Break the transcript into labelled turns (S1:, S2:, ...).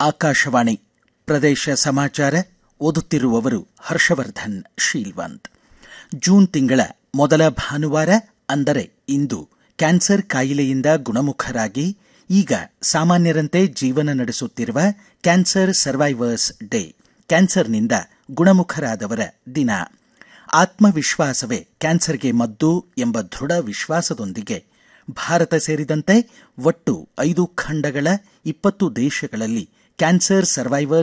S1: ಆಕಾಶವಾಣಿ ಪ್ರದೇಶ ಸಮಾಚಾರ ಓದುತ್ತಿರುವವರು ಹರ್ಷವರ್ಧನ್ ಶೀಲ್ವಂತ್ ಜೂನ್ ತಿಂಗಳ ಮೊದಲ ಭಾನುವಾರ ಅಂದರೆ ಇಂದು ಕ್ಯಾನ್ಸರ್ ಕಾಯಿಲೆಯಿಂದ ಗುಣಮುಖರಾಗಿ ಈಗ ಸಾಮಾನ್ಯರಂತೆ ಜೀವನ ನಡೆಸುತ್ತಿರುವ ಕ್ಯಾನ್ಸರ್ ಸರ್ವೈವರ್ಸ್ ಡೇ ಕ್ಯಾನ್ಸರ್ನಿಂದ ಗುಣಮುಖರಾದವರ ದಿನ ಆತ್ಮವಿಶ್ವಾಸವೇ ಕ್ಯಾನ್ಸರ್ಗೆ ಮದ್ದು ಎಂಬ ದೃಢ ವಿಶ್ವಾಸದೊಂದಿಗೆ ಭಾರತ ಸೇರಿದಂತೆ ಒಟ್ಟು ಐದು ಖಂಡಗಳ ಇಪ್ಪತ್ತು ದೇಶಗಳಲ್ಲಿ ಕ್ಯಾನ್ಸರ್ ಸರ್ವೈವರ್